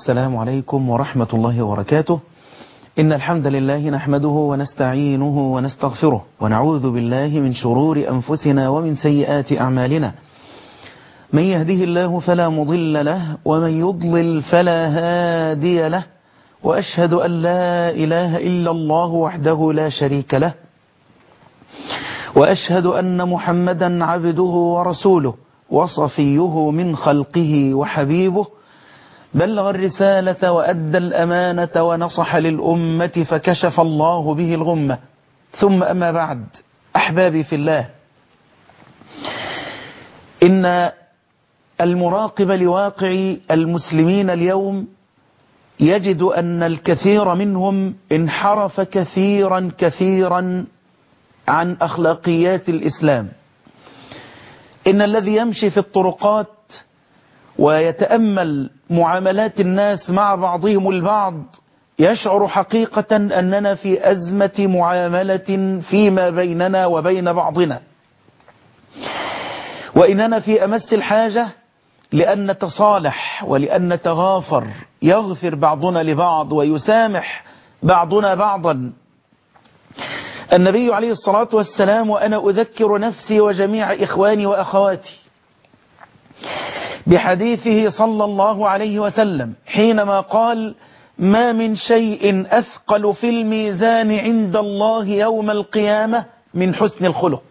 السلام عليكم ورحمة الله وبركاته إن الحمد لله نحمده ونستعينه ونستغفره ونعوذ بالله من شرور أنفسنا ومن سيئات أعمالنا من يهده الله فلا مضل له ومن يضلل فلا هادي له وأشهد أن لا إله إلا الله وحده لا شريك له وأشهد أن محمدا عبده ورسوله وصفيه من خلقه وحبيبه بلغ الرسالة وأدى الأمانة ونصح للأمة فكشف الله به الغمة ثم أما بعد أحبابي في الله إن المراقب لواقع المسلمين اليوم يجد أن الكثير منهم انحرف كثيرا كثيرا عن أخلاقيات الإسلام إن الذي يمشي في الطرقات ويتأمل معاملات الناس مع بعضهم البعض يشعر حقيقة أننا في أزمة معاملة فيما بيننا وبين بعضنا وإننا في أمس الحاجة لأن نتصالح ولأن نتغافر يغفر بعضنا لبعض ويسامح بعضنا بعضا النبي عليه الصلاة والسلام وأنا أذكر نفسي وجميع إخواني وأخواتي بحديثه صلى الله عليه وسلم حينما قال ما من شيء أثقل في الميزان عند الله يوم القيامة من حسن الخلق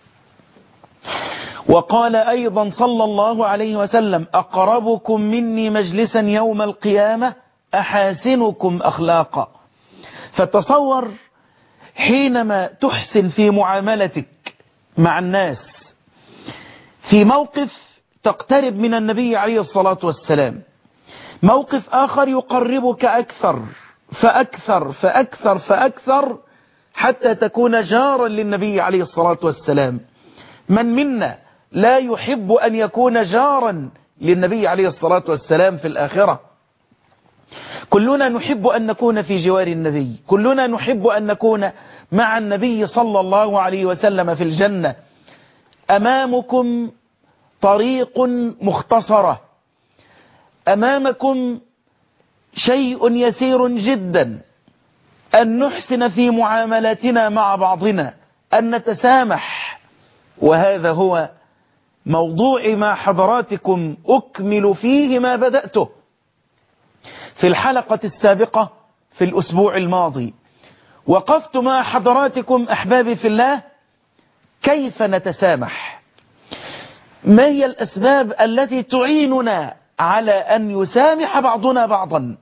وقال أيضا صلى الله عليه وسلم أقربكم مني مجلسا يوم القيامة أحاسنكم أخلاقا فتصور حينما تحسن في معاملتك مع الناس في موقف تقترب من النبي عليه الصلاة والسلام موقف آخر يقربك أكثر فأكثر فأكثر فأكثر حتى تكون جارا للنبي عليه الصلاة والسلام من منا لا يحب أن يكون جارا للنبي عليه الصلاة والسلام في الآخرة كلنا نحب أن نكون في جوار النبي كلنا نحب أن نكون مع النبي صلى الله عليه وسلم في الجنة أمامكم طريق مختصرة أمامكم شيء يسير جدا أن نحسن في معاملاتنا مع بعضنا أن نتسامح وهذا هو موضوع ما حضراتكم أكمل فيه ما بدأته في الحلقة السابقة في الأسبوع الماضي وقفت مع حضراتكم أحبابي في الله كيف نتسامح ما هي الأسباب التي تعيننا على أن يسامح بعضنا بعضا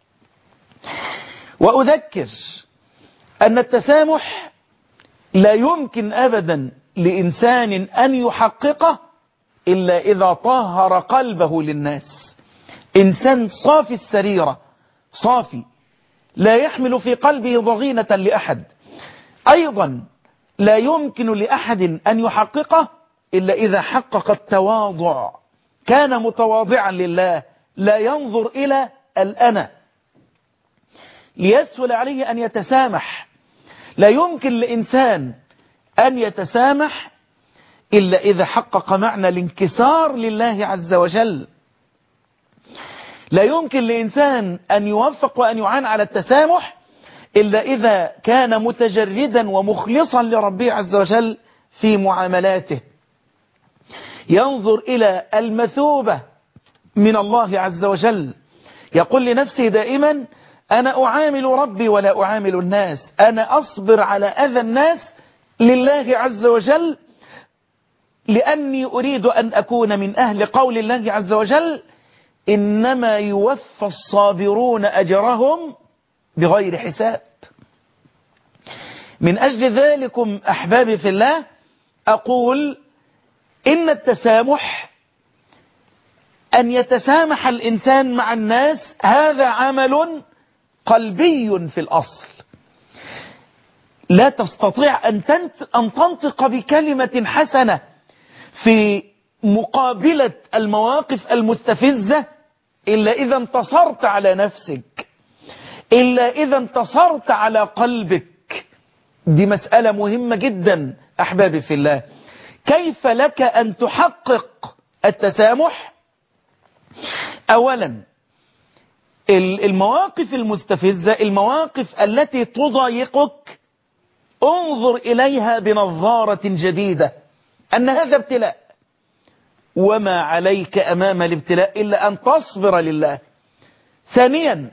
وأذكر أن التسامح لا يمكن أبدا لإنسان أن يحققه إلا إذا طهر قلبه للناس إنسان صافي السريرة صافي لا يحمل في قلبه ضغينة لأحد أيضا لا يمكن لأحد أن يحققه إلا إذا حقق التواضع كان متواضعا لله لا ينظر إلى الأنا ليسهل عليه أن يتسامح لا يمكن لإنسان أن يتسامح إلا إذا حقق معنى الانكسار لله عز وجل لا يمكن لإنسان أن يوفق وأن يعان على التسامح إلا إذا كان متجردا ومخلصا لربه عز وجل في معاملاته ينظر إلى المثوبة من الله عز وجل يقول لنفسه دائما أنا أعامل ربي ولا أعامل الناس أنا أصبر على أذى الناس لله عز وجل لأني أريد أن أكون من أهل قول الله عز وجل إنما يوفى الصابرون أجرهم بغير حساب من أجل ذلكم أحبابي في الله أقول إن التسامح أن يتسامح الإنسان مع الناس هذا عمل قلبي في الأصل لا تستطيع أن, أن تنطق بكلمة حسنة في مقابلة المواقف المستفزة إلا إذا انتصرت على نفسك إلا إذا انتصرت على قلبك دي مسألة مهمة جدا أحبابي في الله كيف لك أن تحقق التسامح أولا المواقف المستفزة المواقف التي تضايقك انظر إليها بنظارة جديدة أن هذا ابتلاء وما عليك أمام الابتلاء إلا أن تصبر لله ثانيا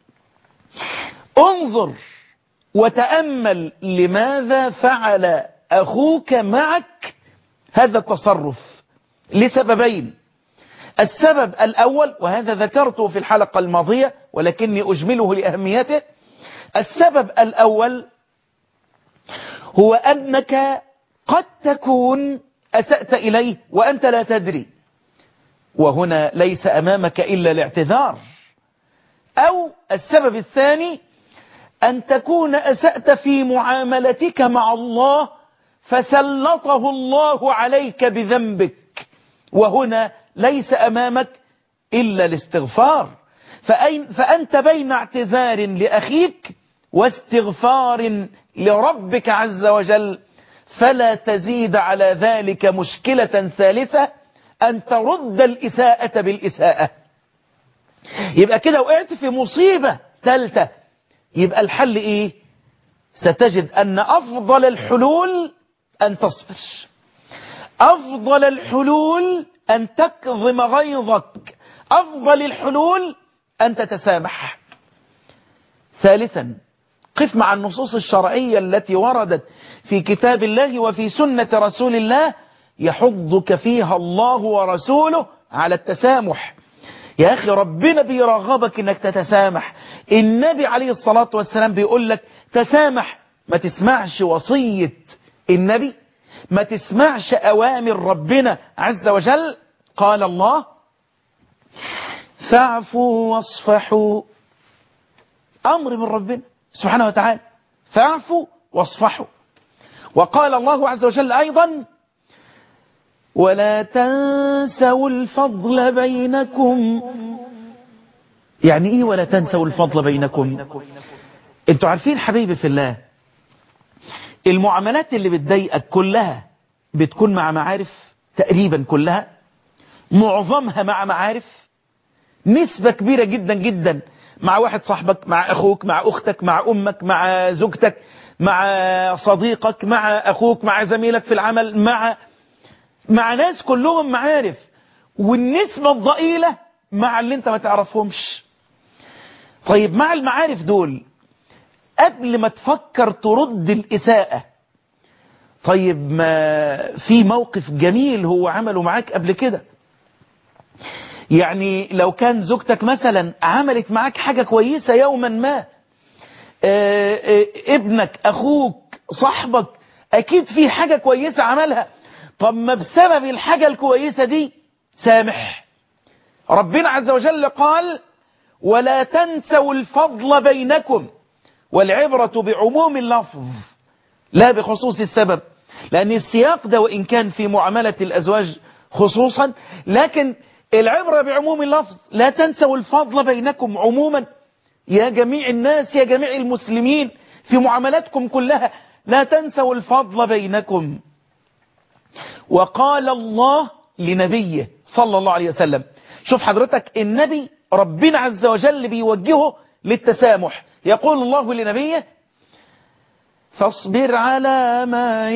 انظر وتأمل لماذا فعل أخوك معك هذا التصرف لسببين السبب الأول وهذا ذكرته في الحلقة الماضية ولكني أجمله لأهميته السبب الأول هو أنك قد تكون أسأت إليه وأنت لا تدري وهنا ليس أمامك إلا الاعتذار أو السبب الثاني أن تكون أسأت في معاملتك مع الله فسلطه الله عليك بذنبك وهنا ليس أمامك إلا الاستغفار فأين فأنت بين اعتذار لأخيك واستغفار لربك عز وجل فلا تزيد على ذلك مشكلة ثالثة أن ترد الإساءة بالإساءة يبقى كده وقعت في مصيبة ثالثة يبقى الحل إيه ستجد أن أفضل الحلول أن تصبر أفضل الحلول أن تكظم غيظك أفضل الحلول أن تتسامح ثالثا قف مع النصوص الشرعية التي وردت في كتاب الله وفي سنة رسول الله يحضك فيها الله ورسوله على التسامح يا أخي ربنا بيرغبك انك تتسامح النبي عليه الصلاة والسلام بيقول لك تسامح ما تسمعش وصية النبي ما تسمعش أوامر ربنا عز وجل قال الله فاعفوا واصفحوا أمر من ربنا سبحانه وتعالى فاعفوا واصفحوا وقال الله عز وجل أيضا ولا تنسوا الفضل بينكم يعني ايه ولا تنسوا الفضل بينكم انتوا عارفين حبيبي في الله المعاملات اللي بتضايقك كلها بتكون مع معارف تقريبا كلها معظمها مع معارف نسبة كبيرة جدا جدا مع واحد صاحبك مع أخوك مع أختك مع أمك مع زوجتك مع صديقك مع أخوك مع زميلك في العمل مع مع ناس كلهم معارف والنسبة الضئيلة مع اللي انت ما تعرفهمش طيب مع المعارف دول قبل ما تفكر ترد الإساءة طيب ما في موقف جميل هو عمله معاك قبل كده يعني لو كان زوجتك مثلا عملت معاك حاجة كويسة يوما ما اه اه ابنك أخوك صاحبك أكيد في حاجة كويسة عملها طب ما بسبب الحاجة الكويسة دي سامح ربنا عز وجل قال ولا تنسوا الفضل بينكم والعبرة بعموم اللفظ لا بخصوص السبب لأن السياق ده وإن كان في معاملة الأزواج خصوصا لكن العبرة بعموم اللفظ لا تنسوا الفضل بينكم عموما يا جميع الناس يا جميع المسلمين في معاملاتكم كلها لا تنسوا الفضل بينكم وقال الله لنبيه صلى الله عليه وسلم شوف حضرتك النبي ربنا عز وجل بيوجهه للتسامح يقول الله لنبيه فاصبر على ما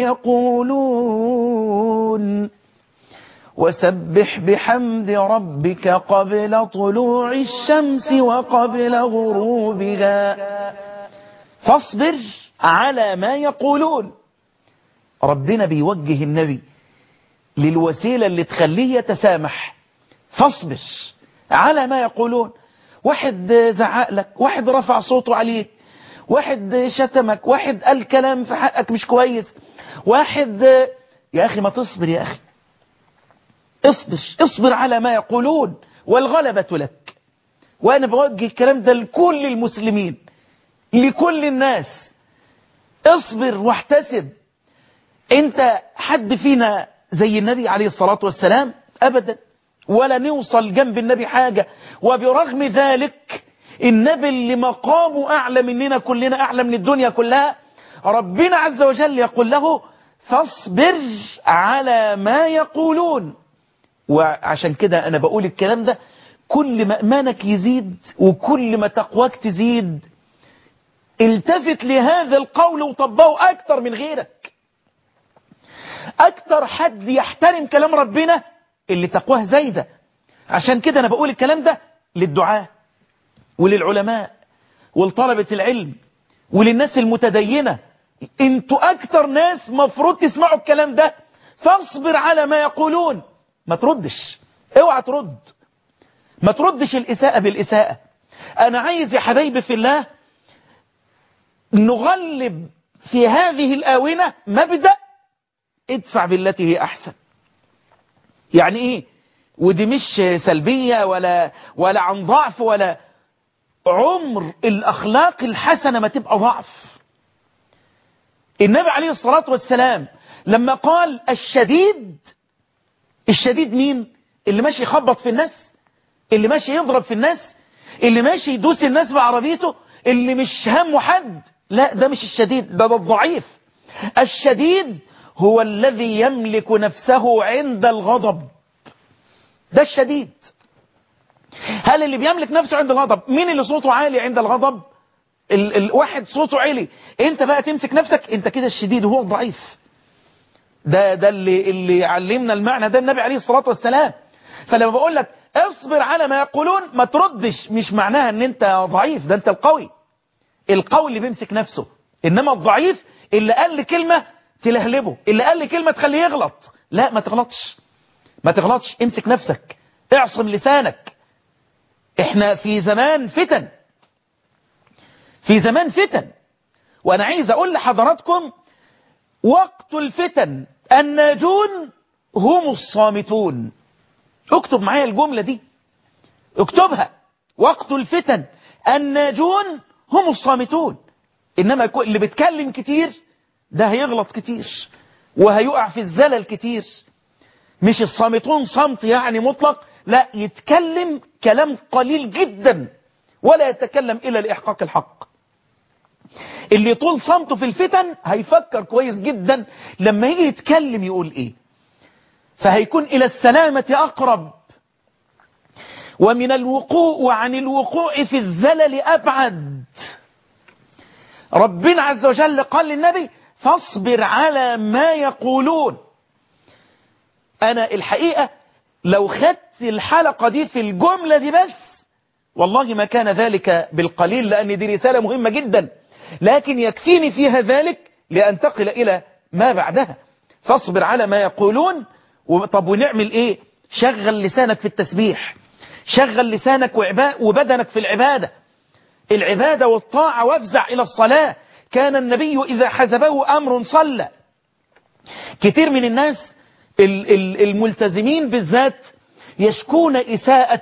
يقولون وسبح بحمد ربك قبل طلوع الشمس وقبل غروبها فاصبر على ما يقولون ربنا بيوجه النبي للوسيلة اللي تخليه يتسامح فاصبر على ما يقولون واحد زعق لك واحد رفع صوته عليك واحد شتمك واحد قال كلام في حقك مش كويس واحد يا أخي ما تصبر يا أخي اصبر اصبر على ما يقولون والغلبة لك وأنا بوجه الكلام ده لكل المسلمين لكل الناس اصبر واحتسب انت حد فينا زي النبي عليه الصلاة والسلام أبدا ولا نوصل جنب النبي حاجة وبرغم ذلك النبي اللي مقامه أعلى مننا كلنا أعلى من الدنيا كلها ربنا عز وجل يقول له فاصبر على ما يقولون وعشان كده أنا بقول الكلام ده كل ما ايمانك يزيد وكل ما تقواك تزيد التفت لهذا القول وطبقه اكتر من غيرك اكتر حد يحترم كلام ربنا اللي تقواه زايده عشان كده انا بقول الكلام ده للدعاء وللعلماء ولطلبة العلم وللناس المتدينة انتوا اكتر ناس مفروض تسمعوا الكلام ده فاصبر على ما يقولون ما تردش اوعى ترد ما تردش الاساءة بالاساءة انا عايز يا حبايبي في الله نغلب في هذه الآونة مبدأ ادفع بالتي هي أحسن يعني ايه ودي مش سلبية ولا ولا عن ضعف ولا عمر الأخلاق الحسنة ما تبقى ضعف النبي عليه الصلاة والسلام لما قال الشديد الشديد مين اللي ماشي يخبط في الناس اللي ماشي يضرب في الناس اللي ماشي يدوس الناس بعربيته اللي مش همه حد لا ده مش الشديد ده, ده الضعيف الشديد هو الذي يملك نفسه عند الغضب ده الشديد هل اللي بيملك نفسه عند الغضب مين اللي صوته عالي عند الغضب ال الواحد صوته عالي انت بقى تمسك نفسك انت كده الشديد وهو الضعيف ده ده اللي اللي علمنا المعنى ده النبي عليه الصلاة والسلام فلما بقول لك اصبر على ما يقولون ما تردش مش معناها ان انت ضعيف ده انت القوي القوي اللي بيمسك نفسه انما الضعيف اللي قال لي كلمة تلهلبه اللي قال لي كلمة تخليه يغلط لا ما تغلطش ما تغلطش امسك نفسك اعصم لسانك احنا في زمان فتن في زمان فتن وانا عايز اقول لحضراتكم وقت الفتن الناجون هم الصامتون اكتب معايا الجملة دي اكتبها وقت الفتن الناجون هم الصامتون انما اللي بيتكلم كتير ده هيغلط كتير وهيقع في الزلل كتير مش الصامتون صمت يعني مطلق لا يتكلم كلام قليل جدا ولا يتكلم إلا لإحقاق الحق اللي طول صمته في الفتن هيفكر كويس جدا لما يجي يتكلم يقول ايه فهيكون إلى السلامة أقرب ومن الوقوع وعن الوقوع في الزلل أبعد ربنا عز وجل قال للنبي فاصبر على ما يقولون أنا الحقيقة لو خدت الحلقة دي في الجملة دي بس والله ما كان ذلك بالقليل لأن دي رسالة مهمة جدا لكن يكفيني فيها ذلك لأنتقل إلى ما بعدها فاصبر على ما يقولون طب ونعمل إيه شغل لسانك في التسبيح شغل لسانك وبدنك في العبادة العبادة والطاعة وافزع إلى الصلاة كان النبي إذا حزبه أمر صلى كتير من الناس الملتزمين بالذات يشكون إساءة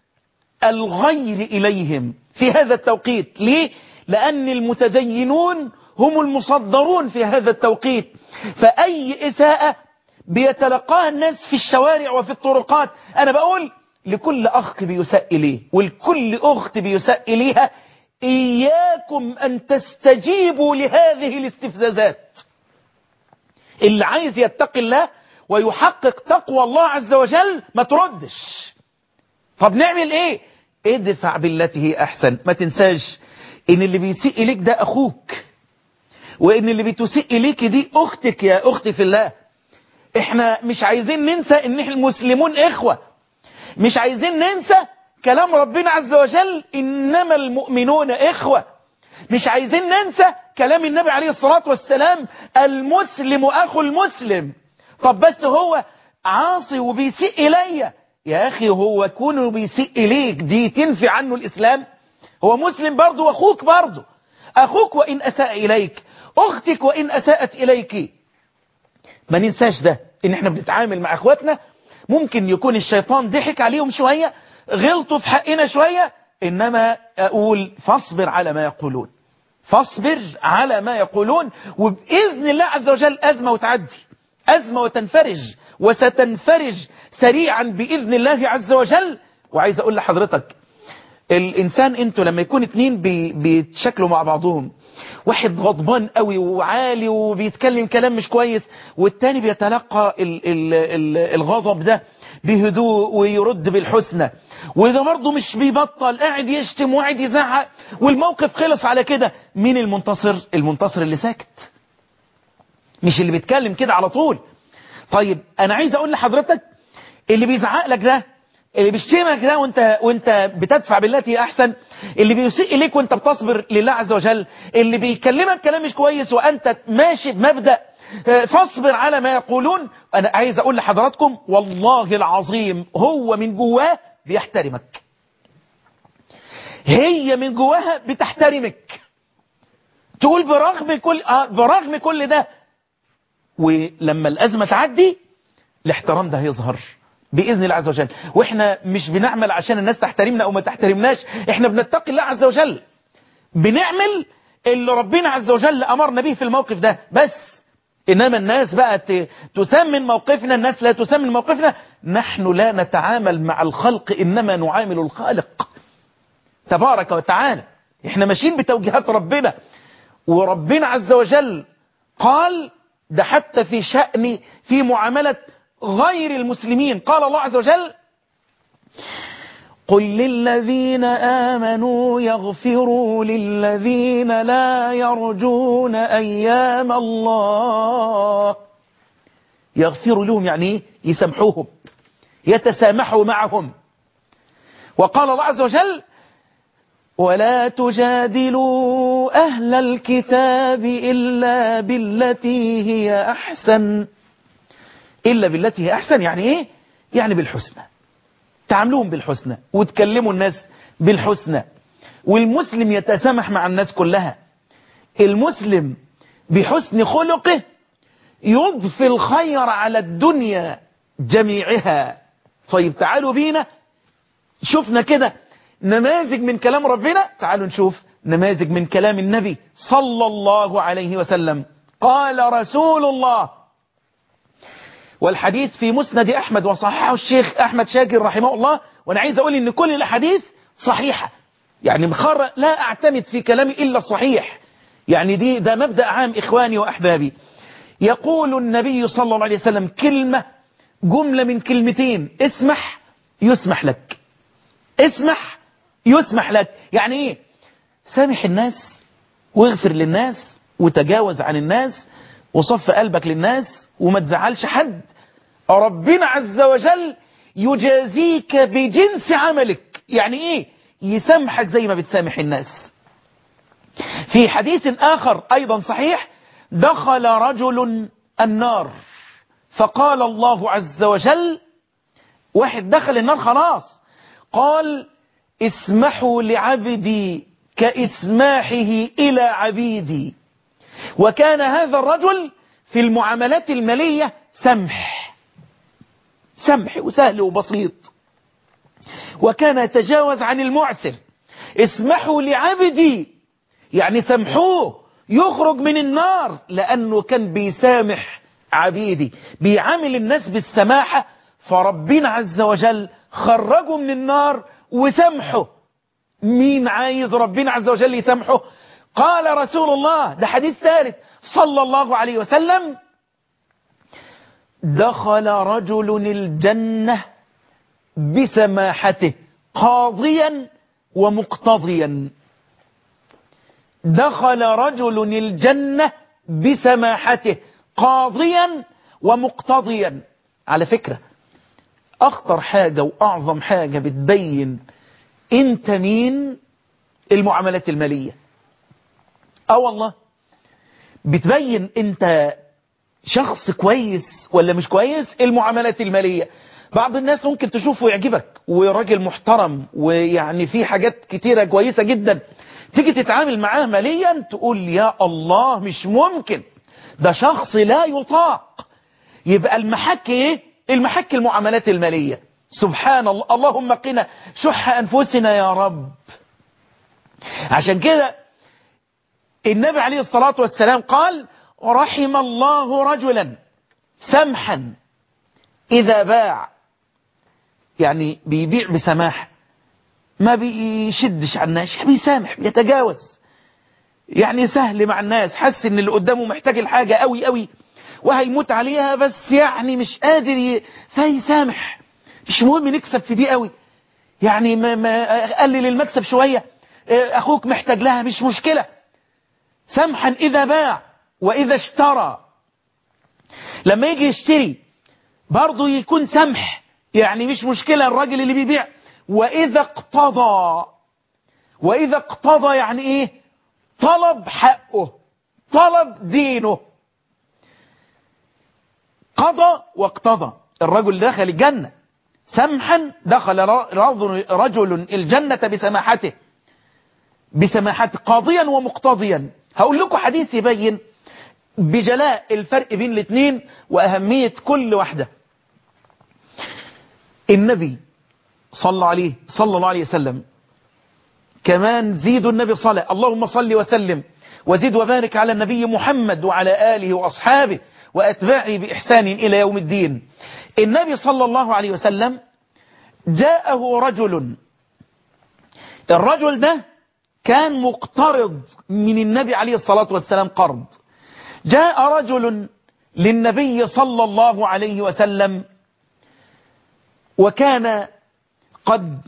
الغير إليهم في هذا التوقيت ليه؟ لأن المتدينون هم المصدرون في هذا التوقيت فأي إساءة بيتلقاها الناس في الشوارع وفي الطرقات أنا بقول لكل أخ بيساء إليه ولكل أخت بيساء إليها إياكم أن تستجيبوا لهذه الاستفزازات اللي عايز يتقي الله ويحقق تقوى الله عز وجل ما تردش طب نعمل ايه ادفع بالتي هي احسن ما تنساش ان اللي بيسيء اليك ده اخوك وان اللي بتسيء اليك دي اختك يا اختي في الله احنا مش عايزين ننسى ان احنا المسلمون اخوة مش عايزين ننسى كلام ربنا عز وجل انما المؤمنون اخوة مش عايزين ننسى كلام النبي عليه الصلاة والسلام المسلم اخو المسلم طب بس هو عاصي وبيسيء إلي يا أخي هو كونه بيسيء إليك دي تنفي عنه الإسلام هو مسلم برضه وأخوك برضه أخوك وإن أساء إليك أختك وإن أساءت إليك ما ننساش ده إن إحنا بنتعامل مع أخواتنا ممكن يكون الشيطان ضحك عليهم شوية غلطوا في حقنا شوية إنما أقول فاصبر على ما يقولون فاصبر على ما يقولون وبإذن الله عز وجل أزمة وتعدي أزمة وتنفرج وستنفرج سريعا بإذن الله عز وجل وعايز أقول لحضرتك الإنسان أنتوا لما يكون اتنين بي بيتشكلوا مع بعضهم واحد غضبان قوي وعالي وبيتكلم كلام مش كويس والتاني بيتلقى ال ال ال الغضب ده بهدوء ويرد بالحسنى وده برضه مش بيبطل قاعد يشتم وقاعد يزعق والموقف خلص على كده مين المنتصر المنتصر اللي ساكت مش اللي بيتكلم كده على طول طيب انا عايز اقول لحضرتك اللي بيزعق لك ده اللي بيشتمك ده وانت وانت بتدفع بالتي احسن اللي بيسيء اليك وانت بتصبر لله عز وجل اللي بيكلمك كلام مش كويس وانت ماشي بمبدا فاصبر على ما يقولون انا عايز اقول لحضراتكم والله العظيم هو من جواه بيحترمك هي من جواها بتحترمك تقول برغم كل آه برغم كل ده ولما الازمه تعدي الاحترام ده هيظهر بإذن الله عز وجل وإحنا مش بنعمل عشان الناس تحترمنا أو ما تحترمناش إحنا بنتقي الله عز وجل بنعمل اللي ربنا عز وجل أمرنا به في الموقف ده بس إنما الناس بقى تسمن موقفنا الناس لا تسمن موقفنا نحن لا نتعامل مع الخلق إنما نعامل الخالق تبارك وتعالى إحنا ماشيين بتوجيهات ربنا وربنا عز وجل قال ده حتى في شأن في معاملة غير المسلمين قال الله عز وجل قل للذين آمنوا يغفروا للذين لا يرجون أيام الله يغفروا لهم يعني يسامحوهم يتسامحوا معهم وقال الله عز وجل ولا تجادلوا أهل الكتاب إلا بالتي هي أحسن إلا بالتي هي أحسن يعني إيه؟ يعني بالحسنى تعاملوهم بالحسنى وتكلموا الناس بالحسنى والمسلم يتسامح مع الناس كلها المسلم بحسن خلقه يضفي الخير على الدنيا جميعها طيب تعالوا بينا شفنا كده نماذج من كلام ربنا تعالوا نشوف نماذج من كلام النبي صلى الله عليه وسلم قال رسول الله والحديث في مسند أحمد وصححه الشيخ أحمد شاكر رحمه الله وأنا عايز أقول إن كل الأحاديث صحيحة يعني مخر لا أعتمد في كلامي إلا الصحيح يعني دي ده مبدأ عام إخواني وأحبابي يقول النبي صلى الله عليه وسلم كلمة جملة من كلمتين اسمح يسمح لك اسمح يسمح لك يعني ايه سامح الناس واغفر للناس وتجاوز عن الناس وصف قلبك للناس وما تزعلش حد ربنا عز وجل يجازيك بجنس عملك يعني ايه يسامحك زي ما بتسامح الناس في حديث آخر أيضا صحيح دخل رجل النار فقال الله عز وجل واحد دخل النار خلاص قال اسمحوا لعبدي كإسماحه إلى عبيدي وكان هذا الرجل في المعاملات المالية سمح سمح وسهل وبسيط وكان يتجاوز عن المعسر اسمحوا لعبدي يعني سامحوه يخرج من النار لأنه كان بيسامح عبيدي بيعامل الناس بالسماحة فربنا عز وجل خرجه من النار وسامحه مين عايز ربنا عز وجل يسامحه قال رسول الله ده حديث ثالث صلى الله عليه وسلم دخل رجل الجنة بسماحته قاضيا ومقتضيا دخل رجل الجنة بسماحته قاضيا ومقتضيا على فكرة أخطر حاجة وأعظم حاجة بتبين أنت مين المعاملات المالية اه والله بتبين أنت شخص كويس ولا مش كويس المعاملات المالية بعض الناس ممكن تشوفه يعجبك وراجل محترم ويعني في حاجات كتيرة كويسة جدا تيجي تتعامل معاه ماليا تقول يا الله مش ممكن ده شخص لا يطاق يبقى المحك ايه المحك المعاملات المالية سبحان الله اللهم قنا شح أنفسنا يا رب عشان كده النبي عليه الصلاة والسلام قال رحم الله رجلا سمحا إذا باع يعني بيبيع بسماح ما بيشدش على الناس بيسامح بيتجاوز يعني سهل مع الناس حس ان اللي قدامه محتاج الحاجة قوي قوي وهيموت عليها بس يعني مش قادر ي... فيسامح مش مهم نكسب في دي قوي يعني ما, ما قلل المكسب شوية اخوك محتاج لها مش مشكلة سمحا اذا باع واذا اشترى لما يجي يشتري برضه يكون سمح يعني مش مشكلة الراجل اللي بيبيع واذا اقتضى واذا اقتضى يعني ايه طلب حقه طلب دينه قضى واقتضى الرجل دخل الجنة سمحا دخل رجل الجنة بسماحته بسماحته قاضيا ومقتضيا هقول لكم حديث يبين بجلاء الفرق بين الاثنين وأهمية كل واحدة النبي صلى عليه صلى الله عليه وسلم كمان زيدوا النبي صلاة اللهم صل وسلم وزد وبارك على النبي محمد وعلى آله وأصحابه وأتباعه بإحسان إلى يوم الدين النبي صلى الله عليه وسلم جاءه رجل الرجل ده كان مقترض من النبي عليه الصلاة والسلام قرض جاء رجل للنبي صلى الله عليه وسلم وكان قد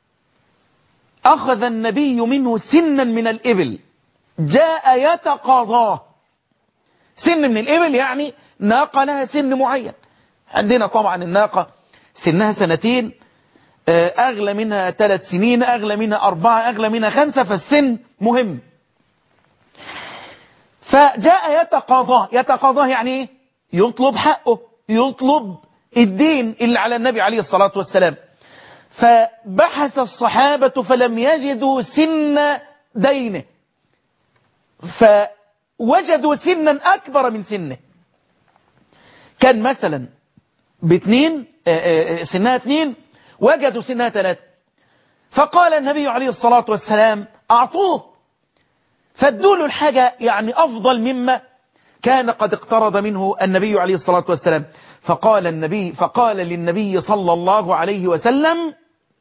أخذ النبي منه سنا من الإبل جاء يتقاضاه سن من الإبل يعني ناقة لها سن معين عندنا طبعا الناقة سنها سنتين أغلى منها ثلاث سنين أغلى منها أربعة أغلى منها خمسة فالسن مهم فجاء يتقاضاه يتقاضاه يعني ايه يطلب حقه يطلب الدين اللي على النبي عليه الصلاة والسلام فبحث الصحابة فلم يجدوا سن دينه فوجدوا سنا أكبر من سنه كان مثلا باثنين سنها اثنين وجدوا سنها ثلاثة فقال النبي عليه الصلاة والسلام أعطوه فادوا له الحاجة يعني أفضل مما كان قد اقترض منه النبي عليه الصلاة والسلام فقال النبي فقال للنبي صلى الله عليه وسلم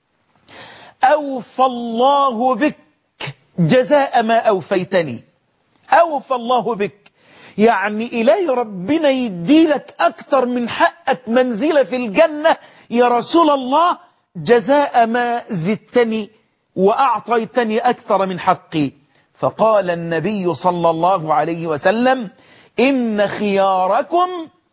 أوفى الله بك جزاء ما أوفيتني أوفى الله بك يعني إلهي ربنا يديلك أكتر من حقك منزلة في الجنة يا رسول الله جزاء ما زدتني وأعطيتني أكثر من حقي فقال النبي صلى الله عليه وسلم إن خياركم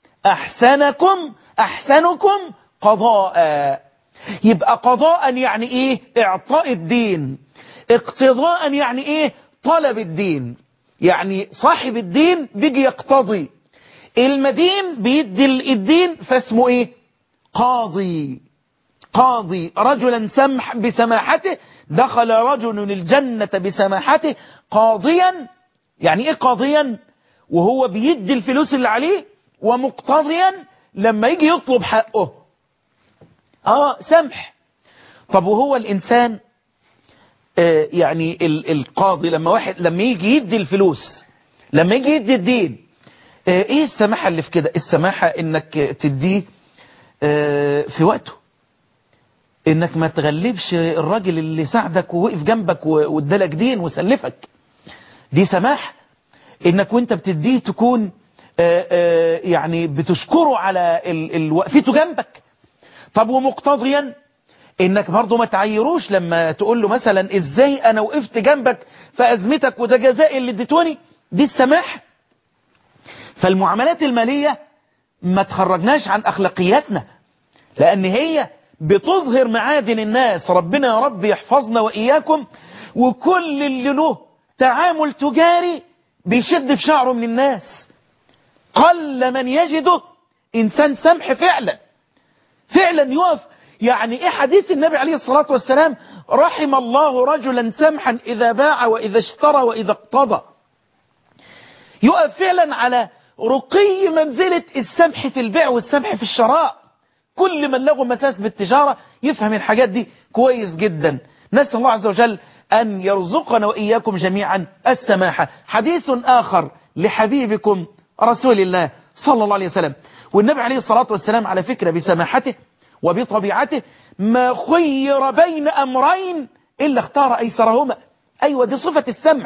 أحسنكم أحسنكم قضاء يبقى قضاء يعني إيه إعطاء الدين اقتضاء يعني إيه طلب الدين يعني صاحب الدين بيجي يقتضي المدين بيدي الدين فاسمه إيه قاضي قاضي رجلا سمح بسماحته دخل رجل الجنة بسماحته قاضيا يعني ايه قاضيا وهو بيدي الفلوس اللي عليه ومقتضيا لما يجي يطلب حقه اه سمح طب وهو الانسان آه يعني ال القاضي لما واحد لما يجي يدي الفلوس لما يجي يدي الدين آه ايه السماحة اللي في كده السماحة انك تديه آه في وقته انك ما تغلبش الراجل اللي ساعدك ووقف جنبك وادالك دين وسلفك دي سماح انك وانت بتديه تكون آآ آآ يعني بتشكره على وقفته جنبك طب ومقتضيا انك برضه ما تعيروش لما تقول له مثلا ازاي انا وقفت جنبك في ازمتك وده جزائي اللي اديتوني دي السماح فالمعاملات المالية ما تخرجناش عن اخلاقياتنا لان هي بتظهر معادن الناس ربنا يا رب يحفظنا وإياكم وكل اللي له تعامل تجاري بيشد في شعره من الناس قل من يجده إنسان سمح فعلا فعلا يقف يعني إيه حديث النبي عليه الصلاة والسلام رحم الله رجلا سمحا إذا باع وإذا اشترى وإذا اقتضى يقف فعلا على رقي منزلة السمح في البيع والسمح في الشراء كل من له مساس بالتجارة يفهم الحاجات دي كويس جدا نسأل الله عز وجل أن يرزقنا وإياكم جميعا السماحة حديث آخر لحبيبكم رسول الله صلى الله عليه وسلم والنبي عليه الصلاة والسلام على فكرة بسماحته وبطبيعته ما خير بين أمرين إلا اختار أيسرهما أيوة دي صفة السمح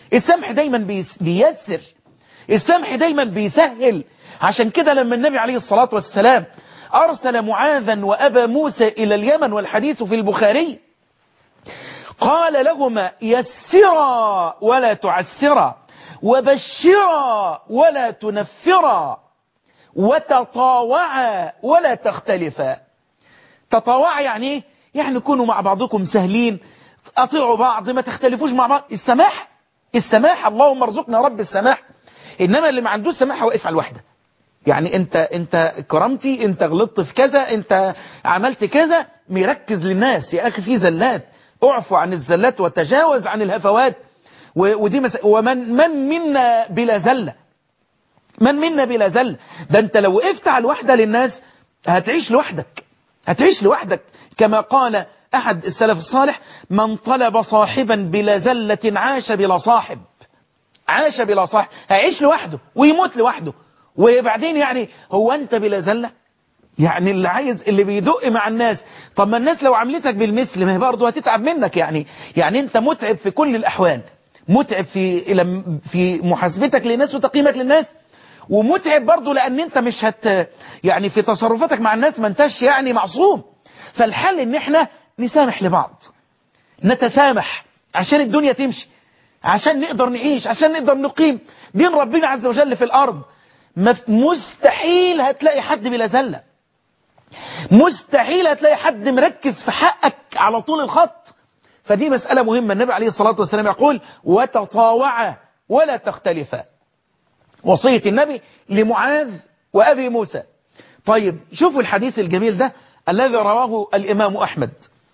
السمح دايما بيس- بيسر السمح دايما بيسهل عشان كده لما النبي عليه الصلاة والسلام أرسل معاذا وأبا موسى إلى اليمن والحديث في البخاري قال لهما يسرا ولا تعسرا وبشرا ولا تنفرا وتطاوعا ولا تختلفا تطاوعا يعني ايه يعني كونوا مع بعضكم سهلين اطيعوا بعض ما تختلفوش مع بعض السماح السماح اللهم ارزقنا رب السماح انما اللي ما عندوش سماح واقف على الوحده يعني انت انت كرمتي انت غلطت في كذا انت عملت كذا مركز للناس يا اخي في زلات اعفو عن الزلات وتجاوز عن الهفوات و- ودي مس... ومن من منا بلا زله من منا بلا زل ده انت لو وقفت على الوحده للناس هتعيش لوحدك هتعيش لوحدك كما قال احد السلف الصالح من طلب صاحبا بلا زله عاش بلا صاحب عاش بلا صاحب هيعيش لوحده ويموت لوحده وبعدين يعني هو انت بلا زله يعني اللي عايز اللي بيدق مع الناس طب ما الناس لو عملتك بالمثل ما هي برضه هتتعب منك يعني يعني انت متعب في كل الاحوال متعب في إلى- في محاسبتك للناس وتقييمك للناس ومتعب برضه لان انت مش هت يعني في تصرفاتك مع الناس ما انتش يعني معصوم فالحل ان احنا نسامح لبعض نتسامح عشان الدنيا تمشي عشان نقدر نعيش عشان نقدر نقيم دين ربنا عز وجل في الأرض مف- مستحيل هتلاقي حد بلا زلة مستحيل هتلاقي حد مركز في حقك على طول الخط فدي مسألة مهمة النبي عليه الصلاة والسلام يقول وتطاوعا ولا تختلفا وصية النبي لمعاذ وأبي موسى طيب شوفوا الحديث الجميل ده الذي رواه الإمام أحمد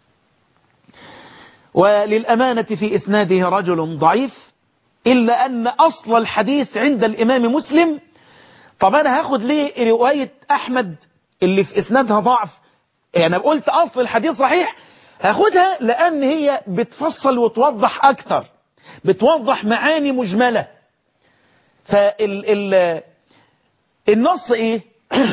وللأمانة في إسناده رجل ضعيف إلا أن أصل الحديث عند الإمام مسلم طب أنا هاخد ليه رواية أحمد اللي في إسنادها ضعف يعني أنا قلت أصل الحديث صحيح هاخدها لأن هي بتفصل وتوضح أكتر بتوضح معاني مجملة فال ال النص إيه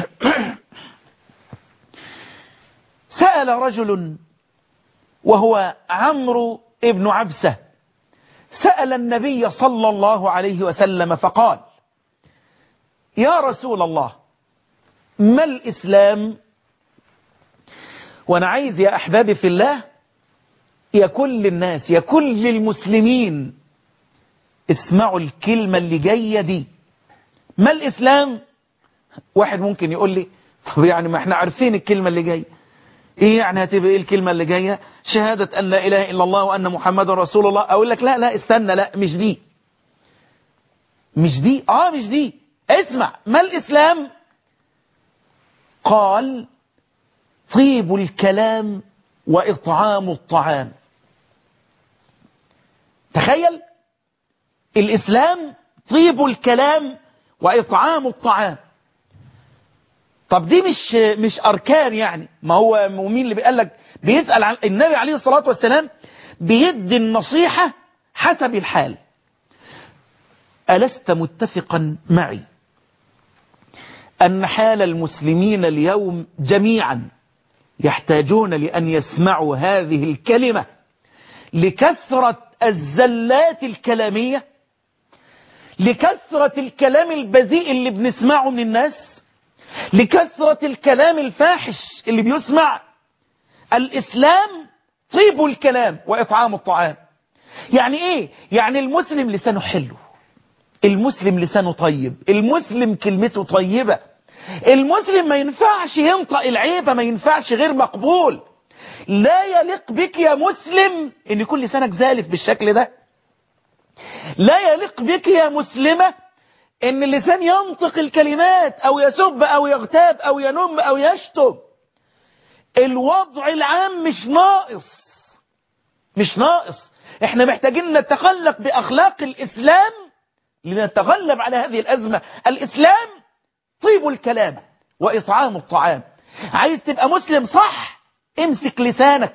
سأل رجل وهو عمرو ابن عبسة سأل النبي صلى الله عليه وسلم فقال يا رسول الله ما الإسلام وأنا عايز يا أحبابي في الله يا كل الناس يا كل المسلمين اسمعوا الكلمة اللي جاية دي ما الإسلام واحد ممكن يقول لي طب يعني ما احنا عارفين الكلمة اللي جاية ايه يعني هتبقى ايه الكلمة اللي جاية شهادة ان لا اله الا الله وان محمد رسول الله اقول لك لا لا استنى لا مش دي مش دي اه مش دي اسمع ما الاسلام قال طيب الكلام واطعام الطعام تخيل الاسلام طيب الكلام واطعام الطعام طب دي مش مش اركان يعني ما هو مين اللي بيقول لك بيسال عن النبي عليه الصلاه والسلام بيدي النصيحه حسب الحال الست متفقا معي ان حال المسلمين اليوم جميعا يحتاجون لان يسمعوا هذه الكلمه لكثره الزلات الكلاميه لكثره الكلام البذيء اللي بنسمعه من الناس لكثرة الكلام الفاحش اللي بيسمع الإسلام طيب الكلام وإطعام الطعام يعني إيه؟ يعني المسلم لسانه حلو المسلم لسانه طيب المسلم كلمته طيبة المسلم ما ينفعش ينطق العيبة ما ينفعش غير مقبول لا يليق بك يا مسلم ان يكون لسانك زالف بالشكل ده لا يليق بك يا مسلمة ان اللسان ينطق الكلمات او يسب او يغتاب او ينم او يشتم الوضع العام مش ناقص مش ناقص احنا محتاجين نتخلق باخلاق الاسلام لنتغلب على هذه الازمة الاسلام طيب الكلام واطعام الطعام عايز تبقى مسلم صح امسك لسانك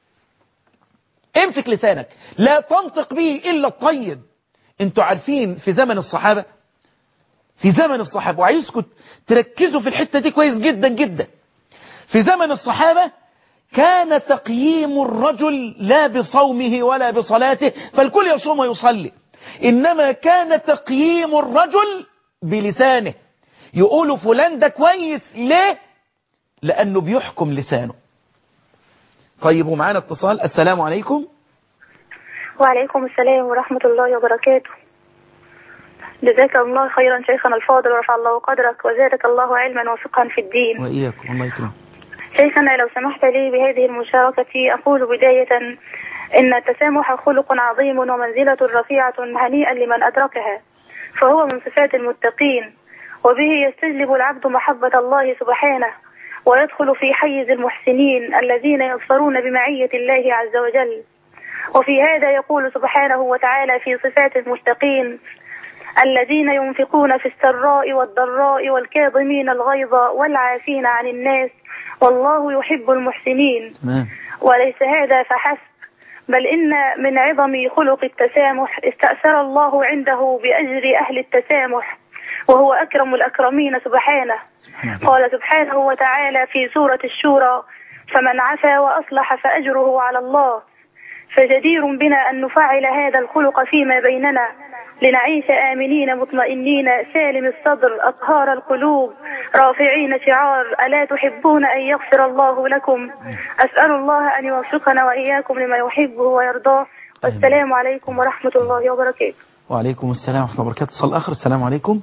امسك لسانك لا تنطق به الا الطيب انتوا عارفين في زمن الصحابة في زمن الصحابة وعايزكم تركزوا في الحتة دي كويس جدا جدا في زمن الصحابة كان تقييم الرجل لا بصومه ولا بصلاته فالكل يصوم ويصلي إنما كان تقييم الرجل بلسانه يقولوا فلان ده كويس ليه لأنه بيحكم لسانه طيب ومعانا اتصال السلام عليكم وعليكم السلام ورحمة الله وبركاته جزاك الله خيرا شيخنا الفاضل ورفع الله قدرك وزادك الله علما وفقها في الدين وإياكم الله يكرم شيخنا لو سمحت لي بهذه المشاركة أقول بداية إن التسامح خلق عظيم ومنزلة رفيعة هنيئا لمن أدركها فهو من صفات المتقين وبه يستجلب العبد محبة الله سبحانه ويدخل في حيز المحسنين الذين يظفرون بمعية الله عز وجل وفي هذا يقول سبحانه وتعالى في صفات المتقين الذين ينفقون في السراء والضراء والكاظمين الغيظ والعافين عن الناس والله يحب المحسنين تمام وليس هذا فحسب بل إن من عظم خلق التسامح استأثر الله عنده بأجر أهل التسامح وهو أكرم الأكرمين سبحانه سبحان الله قال سبحانه وتعالى في سورة الشورى فمن عفا وأصلح فأجره على الله فجدير بنا أن نفعل هذا الخلق فيما بيننا لنعيش آمنين مطمئنين سالم الصدر أطهار القلوب رافعين شعار ألا تحبون أن يغفر الله لكم أسأل الله أن يوفقنا وإياكم لما يحبه ويرضاه والسلام عليكم ورحمة الله وبركاته وعليكم السلام ورحمة الله وبركاته اتصال آخر السلام عليكم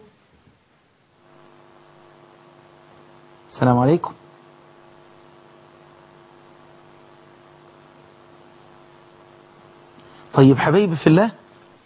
السلام عليكم طيب حبايبي في الله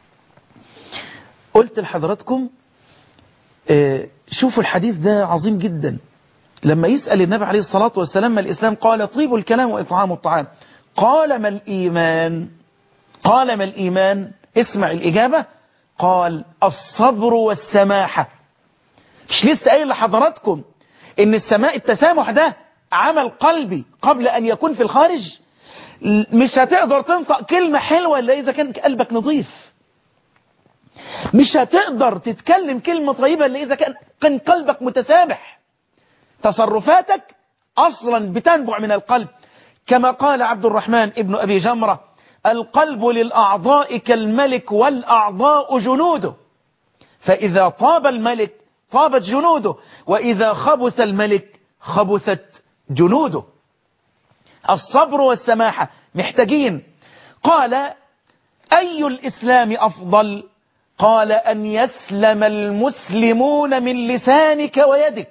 قلت لحضراتكم آه، شوفوا الحديث ده عظيم جدا لما يسأل النبي عليه الصلاة والسلام ما الإسلام قال طيب الكلام وإطعام الطعام قال ما الإيمان قال ما الإيمان اسمع الإجابة قال الصبر والسماحة مش لسه قايل لحضراتكم ان السماء التسامح ده عمل قلبي قبل ان يكون في الخارج مش هتقدر تنطق كلمة حلوة الا اذا كان قلبك نظيف مش هتقدر تتكلم كلمة طيبة الا اذا كان كان قلبك متسامح تصرفاتك اصلا بتنبع من القلب كما قال عبد الرحمن ابن ابي جمرة القلب للاعضاء كالملك والاعضاء جنوده فإذا طاب الملك طابت جنوده وإذا خبث الملك خبثت جنوده الصبر والسماحة محتاجين قال أي الإسلام أفضل قال أن يسلم المسلمون من لسانك ويدك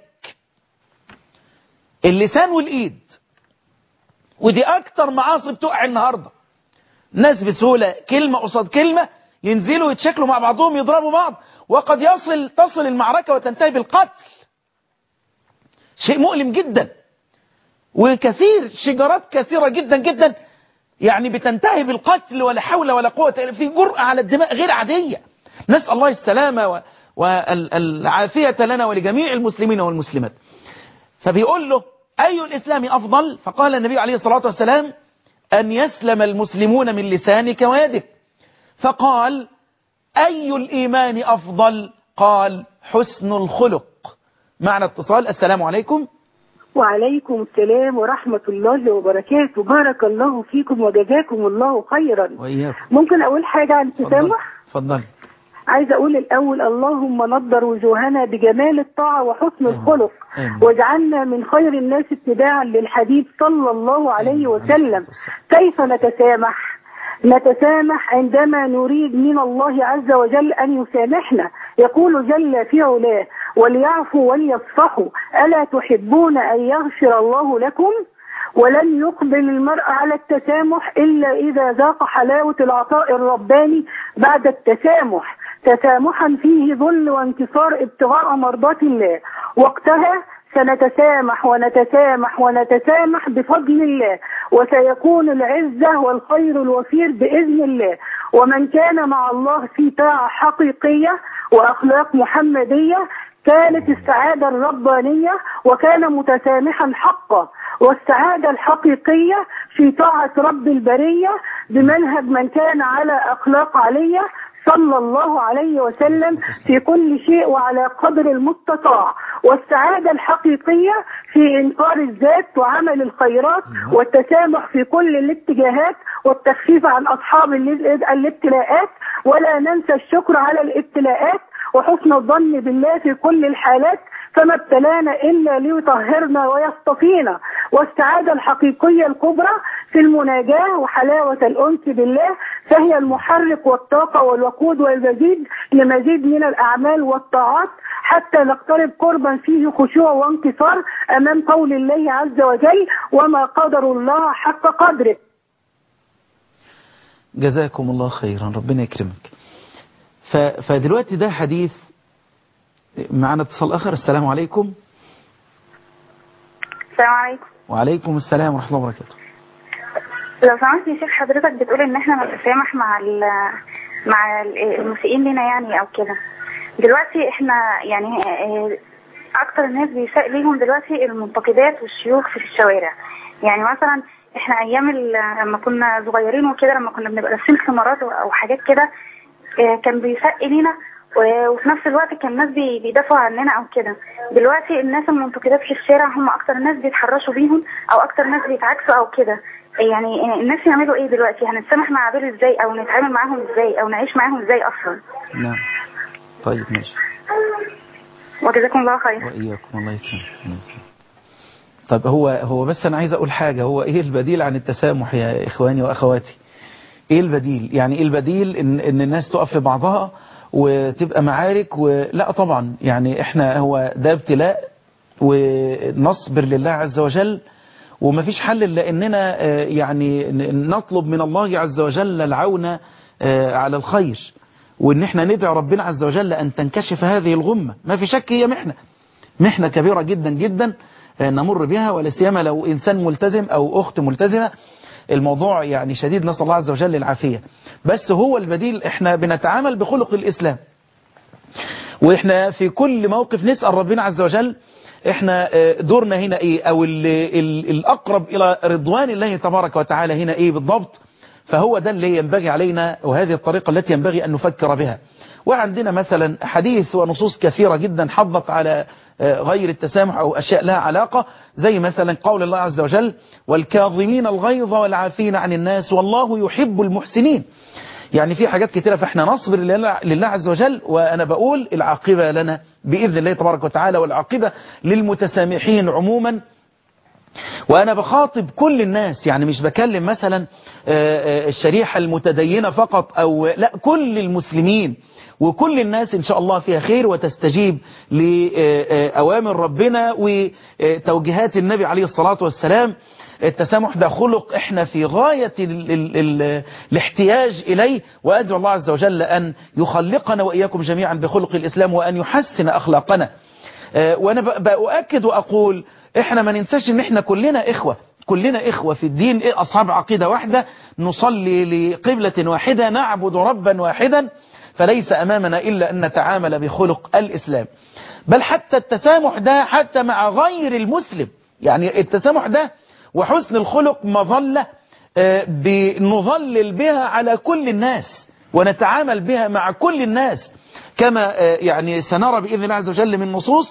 اللسان والإيد ودي أكتر معاصي بتقع النهاردة ناس بسهولة كلمة قصاد كلمة ينزلوا يتشكلوا مع بعضهم يضربوا بعض وقد يصل تصل المعركة وتنتهي بالقتل شيء مؤلم جدا وكثير شجرات كثيرة جدا جدا يعني بتنتهي بالقتل ولا حول ولا قوة إلا في جرأة على الدماء غير عادية نسأل الله السلامة و- والعافية لنا ولجميع المسلمين والمسلمات فبيقول له أي الإسلام أفضل فقال النبي عليه الصلاة والسلام أن يسلم المسلمون من لسانك ويدك فقال أي الإيمان أفضل قال حسن الخلق معنى اتصال السلام عليكم وعليكم السلام ورحمة الله وبركاته بارك الله فيكم وجزاكم الله خيرا وإياكم ممكن أقول حاجة عن التسامح تفضل عايزة أقول الأول اللهم نضر وجوهنا بجمال الطاعة وحسن الخلق آمين. واجعلنا من خير الناس اتباعا للحبيب صلى الله عليه وسلم كيف نتسامح نتسامح عندما نريد من الله عز وجل أن يسامحنا يقول جل في علاه وليعفوا وليصفحوا ألا تحبون أن يغفر الله لكم ولن يقبل المرء على التسامح إلا إذا ذاق حلاوة العطاء الرباني بعد التسامح تسامحا فيه ذل وانتصار ابتغاء مرضات الله وقتها سنتسامح ونتسامح ونتسامح بفضل الله وسيكون العزة والخير الوفير بإذن الله ومن كان مع الله في طاعة حقيقية وأخلاق محمدية كانت السعادة الربانية وكان متسامحا حقا والسعادة الحقيقية في طاعة رب البرية بمنهج من كان على أخلاق علية صلى الله عليه وسلم في كل شيء وعلى قدر المستطاع والسعادة الحقيقية في إنكار الذات وعمل الخيرات والتسامح في كل الاتجاهات والتخفيف عن أصحاب ال- الابتلاءات ولا ننسى الشكر على الابتلاءات وحسن الظن بالله في كل الحالات فما ابتلانا إلا ليطهرنا ويصطفينا والسعادة الحقيقية الكبرى في المناجاة وحلاوة الأنس بالله فهي المحرك والطاقة والوقود والمزيد لمزيد من الأعمال والطاعات حتى نقترب قربا فيه خشوع وانكسار أمام قول الله عز وجل وما قدر الله حق قدره جزاكم الله خيرا ربنا يكرمك ف... فدلوقتي ده حديث معنا اتصال آخر السلام عليكم السلام عليكم وعليكم السلام ورحمة الله وبركاته لو سمحت يا شيخ حضرتك بتقول ان احنا نتسامح مع ال مع ال- المسيئين لنا يعني او كده دلوقتي احنا يعني آه، اكتر الناس بيساء ليهم دلوقتي المنتقدات والشيوخ في الشوارع يعني مثلا احنا ايام ال- لما كنا صغيرين وكده لما كنا بنبقى لابسين خمارات او حاجات كده آه، كان بيساء لينا و- وفي نفس الوقت كان الناس بي- بيدافعوا عننا او كده دلوقتي الناس المنتقدات في الشارع هم اكتر الناس بيتحرشوا بيهم او اكتر ناس بيتعكسوا او كده يعني الناس يعملوا ايه دلوقتي هنتسامح مع دول ازاي او نتعامل معاهم ازاي او نعيش معاهم ازاي اصلا نعم طيب ماشي وجزاكم الله خير وإياكم الله يكرمك الله يكرمك. طب هو هو بس أنا عايز أقول حاجة هو إيه البديل عن التسامح يا إخواني وأخواتي إيه البديل يعني إيه البديل إن, إن الناس تقف في بعضها وتبقى معارك ولا طبعا يعني إحنا هو ده ابتلاء ونصبر لله عز وجل ومفيش حل إلا إننا آه، يعني ن- نطلب من الله عز وجل العون آه، على الخير وإن إحنا ندعو ربنا عز وجل أن تنكشف هذه الغمة ما في شك هي محنة محنة كبيرة جدا جدا آه، نمر بها ولا سيما لو إنسان ملتزم أو أخت ملتزمة الموضوع يعني شديد نسأل الله عز وجل العافية بس هو البديل إحنا بنتعامل بخلق الإسلام واحنا في كل موقف نسأل ربنا عز وجل احنا آه، دورنا هنا ايه او ال ال الاقرب الى رضوان الله تبارك وتعالى هنا ايه بالضبط فهو ده اللي ينبغي علينا وهذه الطريقة التي ينبغي ان نفكر بها وعندنا مثلا حديث ونصوص كثيرة جدا حضت على آه، غير التسامح او اشياء لها علاقة زي مثلا قول الله عز وجل والكاظمين الغيظ والعافين عن الناس والله يحب المحسنين يعني في حاجات كتيرة فاحنا نصبر لله لله عز وجل وأنا بقول العاقبة لنا بإذن الله تبارك وتعالى والعاقبة للمتسامحين عموما وأنا بخاطب كل الناس يعني مش بكلم مثلا آه، آه، الشريحة المتدينة فقط أو لا كل المسلمين وكل الناس إن شاء الله فيها خير وتستجيب لأوامر ربنا وتوجيهات النبي عليه الصلاة والسلام التسامح ده خلق احنا في غاية ال ال ال الاحتياج إليه وأدعو الله عز وجل أن يخلقنا وإياكم جميعا بخلق الإسلام وأن يحسن أخلاقنا آه، وأنا ب- بأؤكد وأقول احنا ما ننساش ان احنا كلنا إخوة كلنا إخوة في الدين إيه أصحاب عقيدة واحدة نصلي لقبلة واحدة نعبد ربا واحدا فليس أمامنا إلا أن نتعامل بخلق الإسلام بل حتى التسامح ده حتى مع غير المسلم يعني التسامح ده وحسن الخلق مظلة آه، بنظلل بها على كل الناس ونتعامل بها مع كل الناس كما آه، يعني سنرى بإذن الله عز وجل من نصوص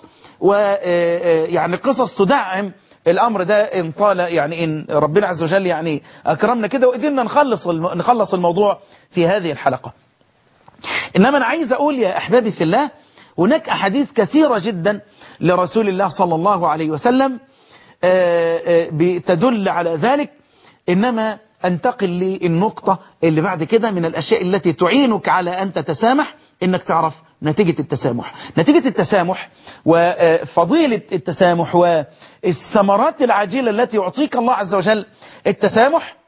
ويعني قصص تدعم الأمر ده إن طال يعني إن ربنا عز وجل يعني أكرمنا كده وقدرنا نخلص الم- نخلص الموضوع في هذه الحلقة إنما أنا عايز أقول يا أحبابي في الله هناك أحاديث كثيرة جدا لرسول الله صلى الله عليه وسلم آه، آه، بتدل على ذلك إنما أنتقل للنقطة اللي بعد كده من الأشياء التي تعينك على أن تتسامح إنك تعرف نتيجة التسامح نتيجة التسامح وفضيلة التسامح والثمرات العاجلة التي يعطيك الله عز وجل التسامح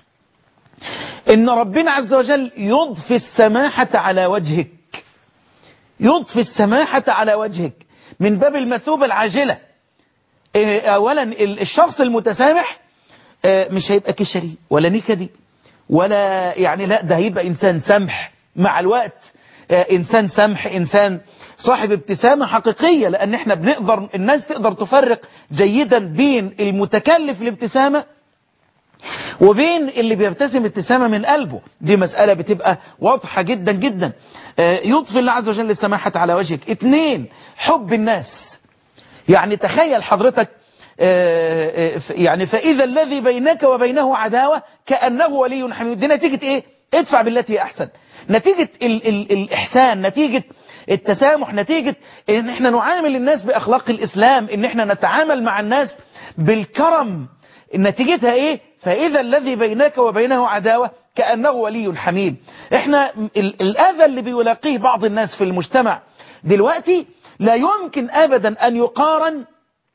إن ربنا عز وجل يضفي السماحة على وجهك يضفي السماحة على وجهك من باب المثوبة العاجلة إيه، أولا ال- الشخص المتسامح آه، مش هيبقى كشري ولا نكدي ولا يعني لا ده هيبقى إنسان سمح مع الوقت آه، إنسان سمح إنسان صاحب ابتسامة حقيقية لأن احنا بنقدر الناس تقدر تفرق جيدا بين المتكلف الابتسامة وبين اللي بيبتسم ابتسامة من قلبه دي مسألة بتبقى واضحة جدا جدا آه، يضفي الله عز وجل السماحة على وجهك اتنين حب الناس يعني تخيل حضرتك آه، آه، ف- يعني فإذا الذي بينك وبينه عداوة كأنه ولي حميد دي نتيجة إيه ادفع بالتي هي أحسن نتيجة ال ال الإحسان نتيجة التسامح نتيجة ان احنا نعامل الناس بأخلاق الإسلام ان احنا نتعامل مع الناس بالكرم نتيجتها ايه فإذا الذي بينك وبينه عداوة كأنه ولي حميم احنا ال- الأذى اللي بيلاقيه بعض الناس في المجتمع دلوقتي لا يمكن أبدا أن يقارن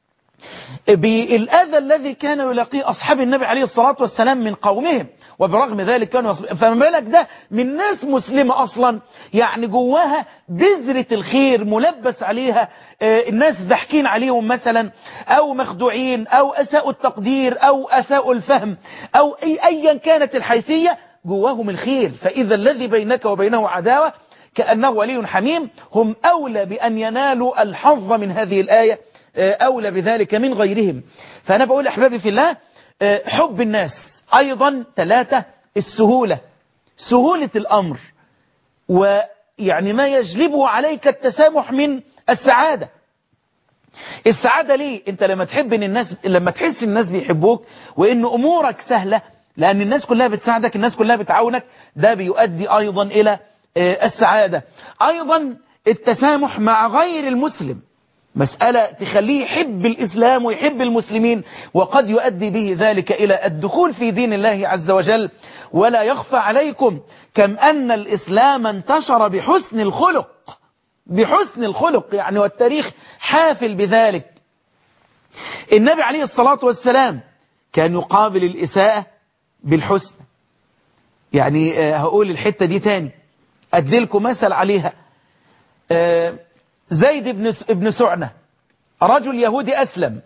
بالأذى الذي كان يلاقيه أصحاب النبي عليه الصلاة والسلام من قومهم وبرغم ذلك كانوا يصبحون فما بالك ده من ناس مسلمة أصلا يعني جواها بذرة الخير ملبس عليها آه، الناس ضاحكين عليهم مثلا أو مخدوعين أو أساءوا التقدير أو أساءوا الفهم أو أي أيا كانت الحيثية جواهم الخير فإذا الذي بينك وبينه عداوة كأنه ولي حميم هم أولى بأن ينالوا الحظ من هذه الآية آه، أولى بذلك من غيرهم فأنا بقول أحبابي في الله آه، حب الناس أيضا ثلاثة السهولة سهولة الأمر ويعني ما يجلبه عليك التسامح من السعادة السعادة ليه انت لما تحب ان الناس لما تحس الناس بيحبوك وان امورك سهلة لان الناس كلها بتساعدك الناس كلها بتعاونك ده بيؤدي ايضا الى آه، السعادة ايضا التسامح مع غير المسلم مسألة تخليه يحب الإسلام ويحب المسلمين وقد يؤدي به ذلك إلى الدخول في دين الله عز وجل ولا يخفى عليكم كم أن الإسلام انتشر بحسن الخلق بحسن الخلق يعني والتاريخ حافل بذلك النبي عليه الصلاة والسلام كان يقابل الإساءة بالحسن يعني آه، هقول الحتة دي تاني أديلكم مثل عليها آه، زيد بن ابن سعنة رجل يهودي أسلم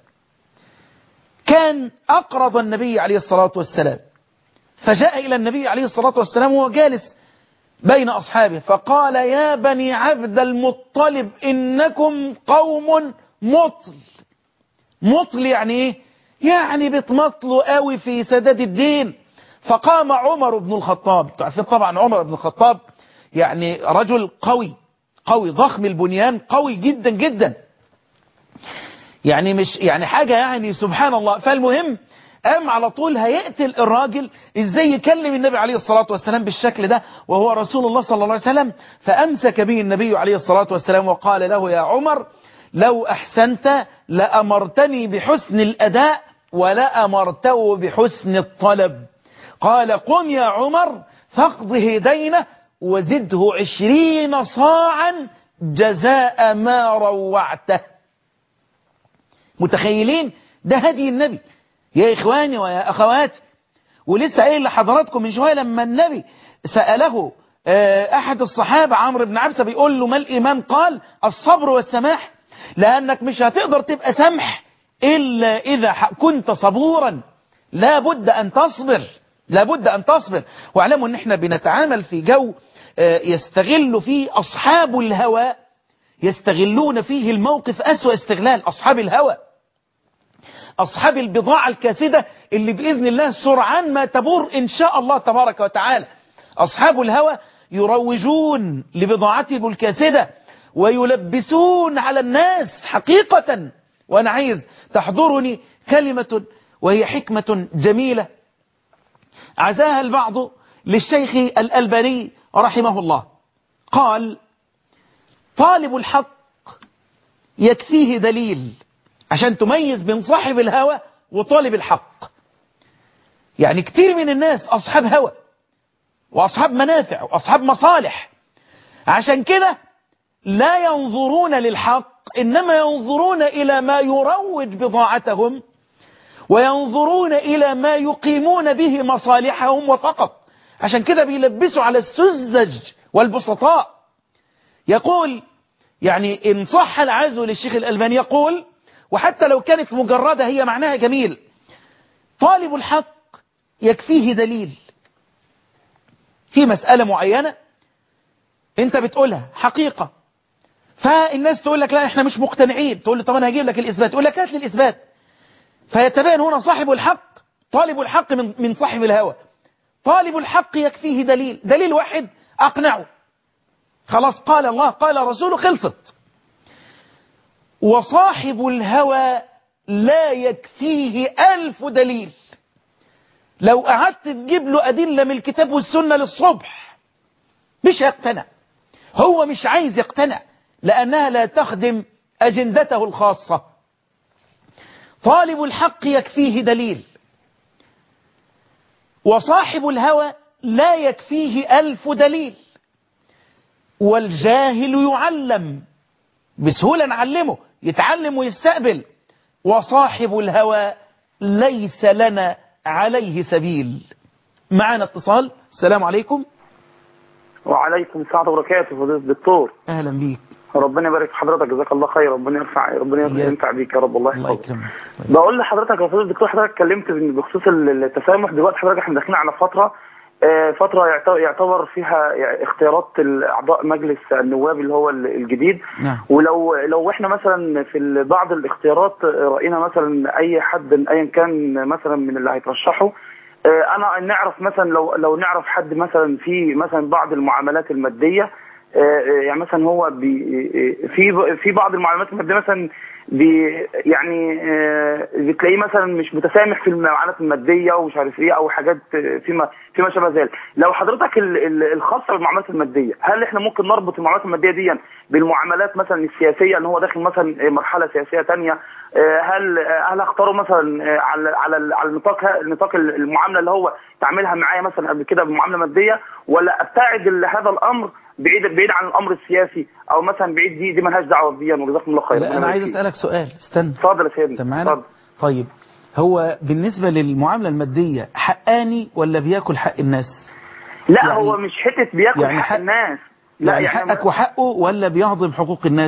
كان أقرض النبي عليه الصلاة والسلام فجاء إلى النبي عليه الصلاة والسلام وهو جالس بين أصحابه فقال يا بني عبد المطلب إنكم قوم مطل مطل يعني إيه؟ يعني بتمطلوا قوي في سداد الدين فقام عمر بن الخطاب تعرفين طبعا عمر بن الخطاب يعني رجل قوي قوي ضخم البنيان قوي جدا جدا يعني مش يعني حاجة يعني سبحان الله فالمهم قام على طول هيقتل الراجل ازاي يكلم النبي عليه الصلاة والسلام بالشكل ده وهو رسول الله صلى الله عليه وسلم فأمسك به النبي عليه الصلاة والسلام وقال له يا عمر لو أحسنت لأمرتني بحسن الأداء ولا أمرته بحسن الطلب قال قم يا عمر فاقضه دينه وزده عشرين صاعا جزاء ما روعته متخيلين ده هدي النبي يا إخواني ويا أخواتي ولسه قايل لحضراتكم من شوية لما النبي سأله آه، أحد الصحابة عمرو بن عبسة بيقول له ما الإيمان قال الصبر والسماح لأنك مش هتقدر تبقى سمح إلا إذا ح- كنت صبورا لا بد أن تصبر لا بد أن تصبر واعلموا أن احنا بنتعامل في جو آه، يستغل فيه أصحاب الهوى يستغلون فيه الموقف أسوأ استغلال أصحاب الهوى أصحاب البضاعة الكاسدة اللي بإذن الله سرعان ما تبور إن شاء الله تبارك وتعالى أصحاب الهوى يروجون لبضاعتهم الكاسدة ويلبسون على الناس حقيقة وأنا عايز تحضرني كلمة وهي حكمة جميلة عزاها البعض للشيخ الألباني رحمه الله قال طالب الحق يكفيه دليل عشان تميز بين صاحب الهوى وطالب الحق يعني كتير من الناس أصحاب هوى وأصحاب منافع وأصحاب مصالح عشان كده لا ينظرون للحق إنما ينظرون إلى ما يروج بضاعتهم وينظرون إلى ما يقيمون به مصالحهم وفقط عشان كده بيلبسوا على السذج والبسطاء يقول يعني إن صح العزو للشيخ الألباني يقول وحتى لو كانت مجردة هي معناها جميل طالب الحق يكفيه دليل في مسألة معينة انت بتقولها حقيقة فالناس تقول لك لا احنا مش مقتنعين تقول له طب انا هجيب لك الإثبات يقول لك هات لي الإثبات فيتبين هنا صاحب الحق طالب الحق من من صاحب الهوى طالب الحق يكفيه دليل دليل واحد أقنعه خلاص قال الله قال رسوله خلصت وصاحب الهوى لا يكفيه ألف دليل لو قعدت تجيب له أدلة من الكتاب والسنة للصبح مش هيقتنع هو مش عايز يقتنع لأنها لا تخدم أجندته الخاصة طالب الحق يكفيه دليل وصاحب الهوى لا يكفيه ألف دليل والجاهل يعلم بسهولة نعلمه يتعلم ويستقبل وصاحب الهوى ليس لنا عليه سبيل معنا اتصال السلام عليكم وعليكم السلام وبركاته فضيلة الدكتور أهلا بيك ربنا يبارك في حضرتك جزاك الله خير ربنا يرفع ربنا إياك. ينفع بيك يا رب الله الله يحفظك يكرمك بقول لحضرتك يا فضيلة الدكتور حضرتك اتكلمت بخصوص التسامح دلوقتي حضرتك احنا داخلين على فترة آه، فترة يعت- يعتبر فيها اختيارات اعضاء مجلس النواب اللي هو الجديد نعم ولو لو احنا مثلا في ال- بعض الاختيارات راينا مثلا اي حد ايا كان مثلا من اللي هيترشحوا اه، انا نعرف مثلا لو لو نعرف حد مثلا في مثلا بعض المعاملات الماديه اه، اه، يعني مثلا هو بي اه، في في بعض المعاملات الماديه مثلا بي يعني اه، بتلاقيه مثلا مش متسامح في المعاملات الماديه ومش عارف ايه او حاجات اه، فيما فيما شابه ذلك لو حضرتك ال- ال- الخاصه بالمعاملات الماديه هل احنا ممكن نربط المعاملات الماديه دي بالمعاملات مثلا السياسيه ان هو داخل مثلا مرحله سياسيه تانية آه، هل آه، هل اختاره مثلا آه، على على على نطاق نطاق المعامله اللي هو تعملها معايا مثلا قبل كده بمعامله ماديه ولا ابتعد ال- هذا الامر بعيد بعيد عن الامر السياسي او مثلا بعيد دي دي ملهاش دعوه بيا وجزاكم الله خير لا ربنا أنا يبارك عايز فيك. أسألك سؤال استنى اتفضل يا سيدنا انت معانا اتفضل. طيب هو بالنسبة للمعاملة المادية حقاني ولا بياكل حق الناس لا يعني- هو مش حته بياكل يعني حق حق- الناس لا يعني حقك وحقه ولا بيهضم حقوق الناس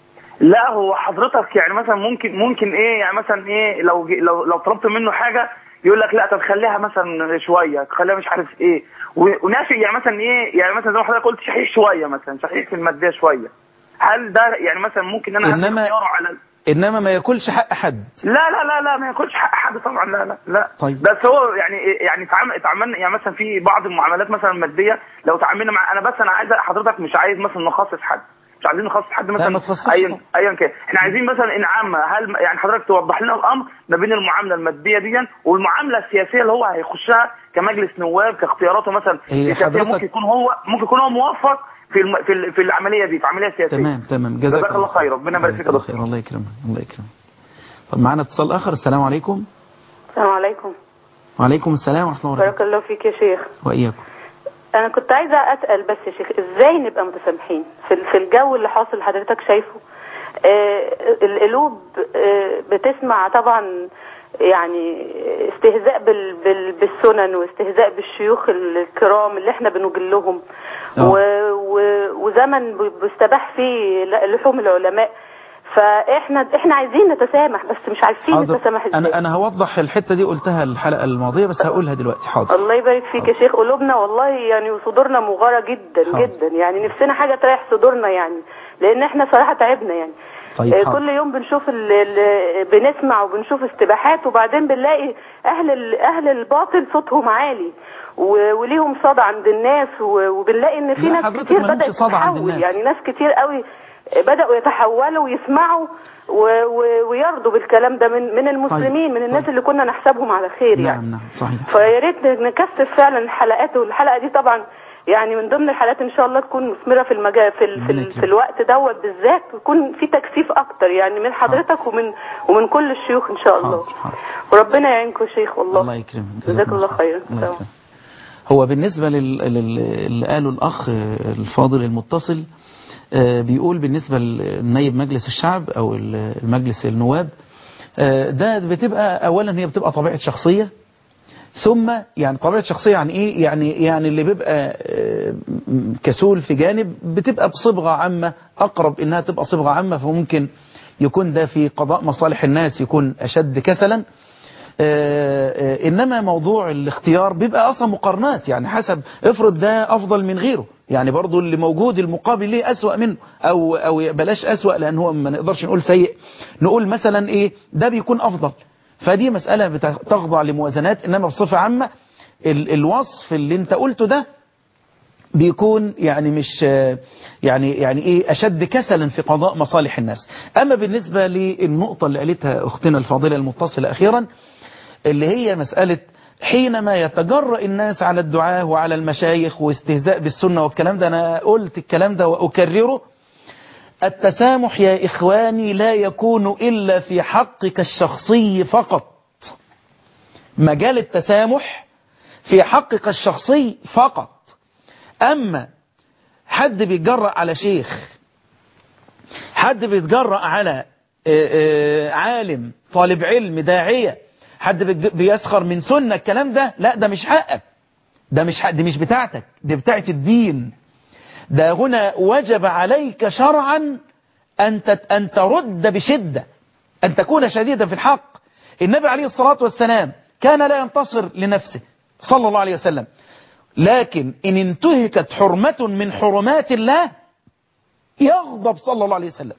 لا هو حضرتك يعني مثلا ممكن ممكن ايه يعني مثلا ايه لو جي- لو لو طلبت منه حاجه يقول لك لا طب خليها مثلا شويه خليها مش عارف ايه و- ونافي يعني مثلا ايه يعني مثلا زي ما حضرتك قلت شحيح شويه مثلا شحيح في الماديه شويه هل ده يعني مثلا ممكن انا أدي إنما- اختياره على إنما ما ياكلش حق حد لا لا لا لا ما ياكلش حق حد طبعا لا لا لا طيب. بس هو يعني يعني تعامل تعاملنا يعني مثلا في بعض المعاملات مثلا الماديه لو تعاملنا مع انا بس انا عايز حضرتك مش عايز مثلا نخصص حد مش عايزين نخصص حد مثلا ما تخصصش ايا طبعا. ايا كان احنا عايزين مثلا ان عامه هل يعني حضرتك توضح لنا الامر ما بين المعامله الماديه دي والمعامله السياسيه اللي هو هيخشها كمجلس نواب كاختياراته مثلا هي سياسية. حضرتك- ممكن يكون هو ممكن يكون هو موفق في الم... في, ال... في العمليه دي في العمليه السياسيه تمام تمام جزاك جزاك الله خير ربنا يبارك فيك يا الله دكتور خير الله يكرمك الله يكرمك طب معانا اتصال آخر السلام عليكم السلام عليكم وعليكم السلام ورحمة الله وبركاته بارك الله فيك يا شيخ وإياكم انا كنت عايزه اسال بس يا شيخ ازاي نبقى متسامحين في في الجو اللي حاصل حضرتك شايفه آه القلوب آه بتسمع طبعا يعني استهزاء بال بال بالسنن واستهزاء بالشيوخ الكرام اللي احنا بنجلهم آه. و و وزمن ب- بيستباح فيه ل- لحوم العلماء فاحنا احنا عايزين نتسامح بس مش عارفين حاضر نتسامح ازاي أنا أنا هوضح الحتة دي قلتها الحلقة الماضية بس هقولها دلوقتي حاضر الله يبارك فيك يا شيخ قلوبنا والله يعني وصدورنا مغارة جدا حاضر. جدا يعني نفسنا حاجة تريح صدورنا يعني لأن احنا صراحة تعبنا يعني طيب آه، حاضر. كل يوم بنشوف ال ال بنسمع وبنشوف استباحات وبعدين بنلاقي أهل ال أهل الباطل صوتهم عالي و- وليهم صدى عند الناس و- وبنلاقي إن في لا، ناس حضرتك كتير مالهمش بدأت صدى عند تتحول الناس. يعني ناس كتير قوي بدأوا يتحولوا ويسمعوا و- و- ويرضوا بالكلام ده من من المسلمين من الناس طيب. اللي كنا نحسبهم على خير يعني نعم نعم صحيح فيا ريت نكثف فعلا الحلقات والحلقه دي طبعا يعني من ضمن الحلقات ان شاء الله تكون مثمره في المجال في, ال... في, ربنا ال... يكرمك. في الوقت دوت بالذات ويكون في تكثيف اكتر يعني من حضرتك ومن ومن كل الشيوخ ان شاء الله حاضر حاضر وربنا يعينكم يا شيخ والله الله يكرمك جزاك الله خيرا الله يكرمك هو بالنسبة لل... لل... اللي قاله الأخ الفاضل المتصل آه، بيقول بالنسبة لنائب مجلس الشعب أو المجلس النواب آه، ده بتبقى أولا هي بتبقى طبيعة شخصية ثم يعني طبيعة شخصية يعني إيه يعني يعني اللي بيبقى آه، م- كسول في جانب بتبقى بصبغة عامة أقرب إنها تبقى صبغة عامة فممكن يكون ده في قضاء مصالح الناس يكون أشد كسلا آه، آه، إنما موضوع الاختيار بيبقى أصلا مقارنات يعني حسب افرض ده أفضل من غيره يعني برضو اللي موجود المقابل ليه أسوأ منه أو, أو بلاش أسوأ لأن هو ما نقدرش نقول سيء نقول مثلا إيه ده بيكون أفضل فدي مسألة بتخضع لموازنات إنما بصفة عامة ال- الوصف اللي انت قلته ده بيكون يعني مش يعني يعني ايه اشد كسلا في قضاء مصالح الناس اما بالنسبة للنقطة اللي قالتها اختنا الفاضلة المتصلة اخيرا اللي هي مسألة حينما يتجرأ الناس على الدعاء وعلى المشايخ واستهزاء بالسنة والكلام ده انا قلت الكلام ده واكرره التسامح يا إخواني لا يكون إلا في حقك الشخصي فقط مجال التسامح في حقك الشخصي فقط أما حد بيتجرأ على شيخ حد بيتجرأ على عالم طالب علم داعية حد بيسخر من سنة الكلام ده لا ده مش حقك ده مش حق دي مش بتاعتك دي بتاعت الدين ده هنا وجب عليك شرعا أن أن ترد بشدة أن تكون شديدا في الحق النبي عليه الصلاة والسلام كان لا ينتصر لنفسه صلى الله عليه وسلم لكن إن انتهكت حرمة من حرمات الله يغضب صلى الله عليه وسلم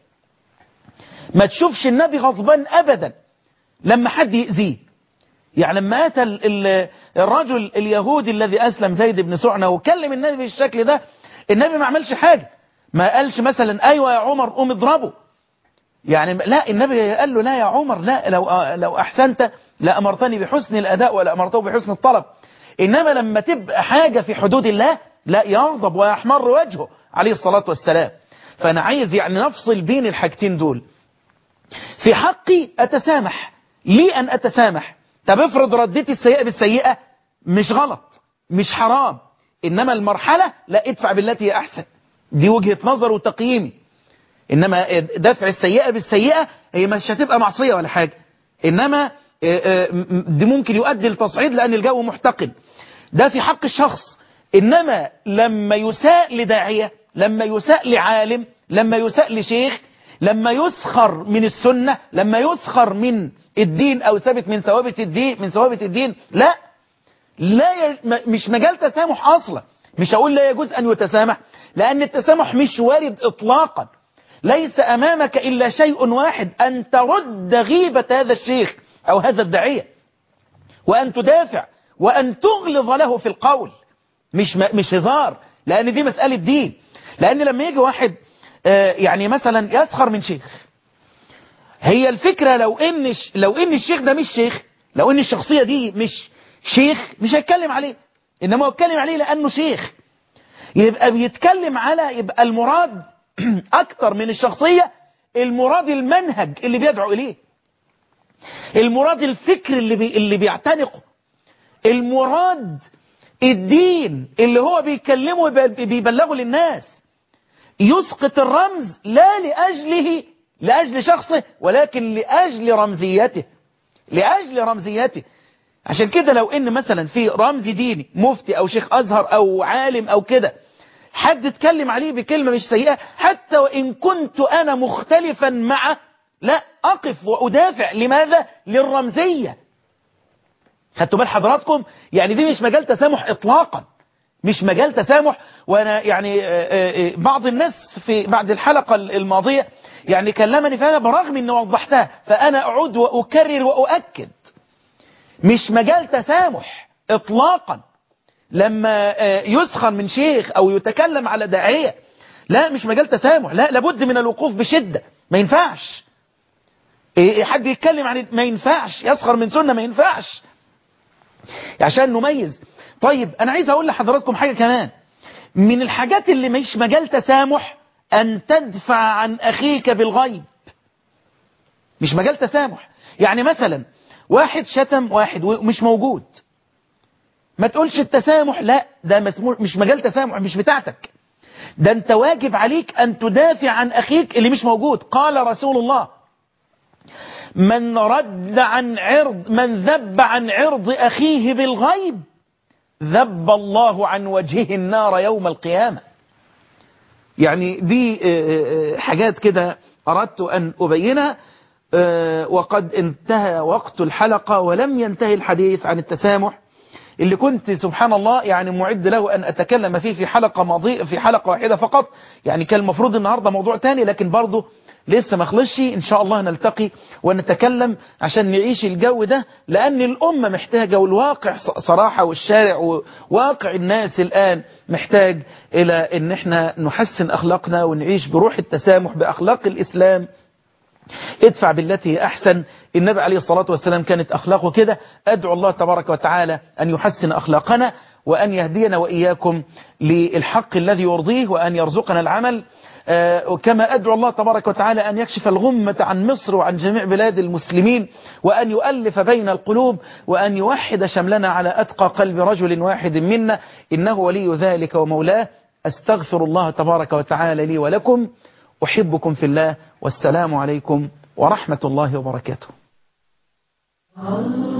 ما تشوفش النبي غضبان أبدا لما حد يأذيه يعني لما أتى الرجل اليهودي الذي أسلم زيد بن سعنة وكلم النبي بالشكل ده النبي ما عملش حاجة ما قالش مثلا أيوة يا عمر قوم اضربه يعني لا النبي قال له لا يا عمر لا لو لو أحسنت لأمرتني بحسن الأداء ولا أمرته بحسن الطلب إنما لما تبقى حاجة في حدود الله لا يغضب ويحمر وجهه عليه الصلاة والسلام فأنا عايز يعني نفصل بين الحاجتين دول في حقي أتسامح لي أن أتسامح طب افرض رديتي السيئة بالسيئة مش غلط مش حرام إنما المرحلة لا ادفع بالتي هي أحسن دي وجهة نظر وتقييمي إنما دفع السيئة بالسيئة هي مش هتبقى معصية ولا حاجة إنما دي ممكن يؤدي لتصعيد لأن الجو محتقن ده في حق الشخص إنما لما يساء لداعية لما يساء لعالم لما يساء لشيخ لما يسخر من السنة لما يسخر من الدين أو ثابت من ثوابت الدين من ثوابت الدين لا لا ي... مش مجال تسامح أصلا مش هقول لا يجوز أن يتسامح لأن التسامح مش وارد إطلاقا ليس أمامك إلا شيء واحد أن ترد غيبة هذا الشيخ أو هذا الداعية وأن تدافع وأن تغلظ له في القول مش م... مش هزار لأن دي مسألة دين لأن لما يجي واحد آه يعني مثلا يسخر من شيخ هي الفكرة لو إن لو إن الشيخ ده مش شيخ لو إن الشخصية دي مش شيخ مش هيتكلم عليه إنما هو يتكلم عليه لأنه شيخ يبقى بيتكلم على يبقى المراد أكتر من الشخصية المراد المنهج اللي بيدعو إليه المراد الفكر اللي بي اللي بيعتنقه المراد الدين اللي هو بيكلمه بيبلغه للناس يسقط الرمز لا لأجله لأجل شخصه ولكن لأجل رمزيته لأجل رمزيته عشان كده لو ان مثلا في رمز ديني مفتي او شيخ ازهر او عالم او كده حد اتكلم عليه بكلمة مش سيئة حتى وان كنت انا مختلفا معه لا اقف وادافع لماذا للرمزية خدتوا بال حضراتكم يعني دي مش مجال تسامح اطلاقا مش مجال تسامح وانا يعني بعض الناس في بعد الحلقة الماضية يعني كلمني فيها برغم اني وضحتها فانا اعود واكرر واؤكد مش مجال تسامح اطلاقا لما يسخر من شيخ او يتكلم على داعية لا مش مجال تسامح لا لابد من الوقوف بشدة ما ينفعش حد يتكلم عن ما ينفعش يسخر من سنة ما ينفعش عشان نميز طيب انا عايز اقول لحضراتكم حاجة كمان من الحاجات اللي مش مجال تسامح ان تدفع عن اخيك بالغيب مش مجال تسامح يعني مثلا واحد شتم واحد ومش موجود ما تقولش التسامح لا ده مش مجال تسامح مش بتاعتك ده انت واجب عليك ان تدافع عن اخيك اللي مش موجود قال رسول الله من رد عن عرض من ذب عن عرض اخيه بالغيب ذب الله عن وجهه النار يوم القيامة يعني دي حاجات كده أردت أن أبينها وقد انتهى وقت الحلقة ولم ينتهي الحديث عن التسامح اللي كنت سبحان الله يعني معد له أن أتكلم فيه في حلقة ماضية في حلقة واحدة فقط يعني كان المفروض النهاردة موضوع تاني لكن برضه لسه ما خلصش إن شاء الله نلتقي ونتكلم عشان نعيش الجو ده لأن الأمة محتاجة والواقع صراحة والشارع وواقع الناس الآن محتاج إلى أن احنا نحسن أخلاقنا ونعيش بروح التسامح بأخلاق الإسلام ادفع بالتي هي أحسن النبي عليه الصلاة والسلام كانت أخلاقه كده أدعو الله تبارك وتعالى أن يحسن أخلاقنا وأن يهدينا وإياكم للحق الذي يرضيه وأن يرزقنا العمل كما أدعو الله تبارك وتعالى أن يكشف الغمة عن مصر وعن جميع بلاد المسلمين وأن يؤلف بين القلوب وأن يوحد شملنا على أتقى قلب رجل واحد منا إنه ولي ذلك ومولاه أستغفر الله تبارك وتعالى لي ولكم أحبكم في الله والسلام عليكم ورحمة الله وبركاته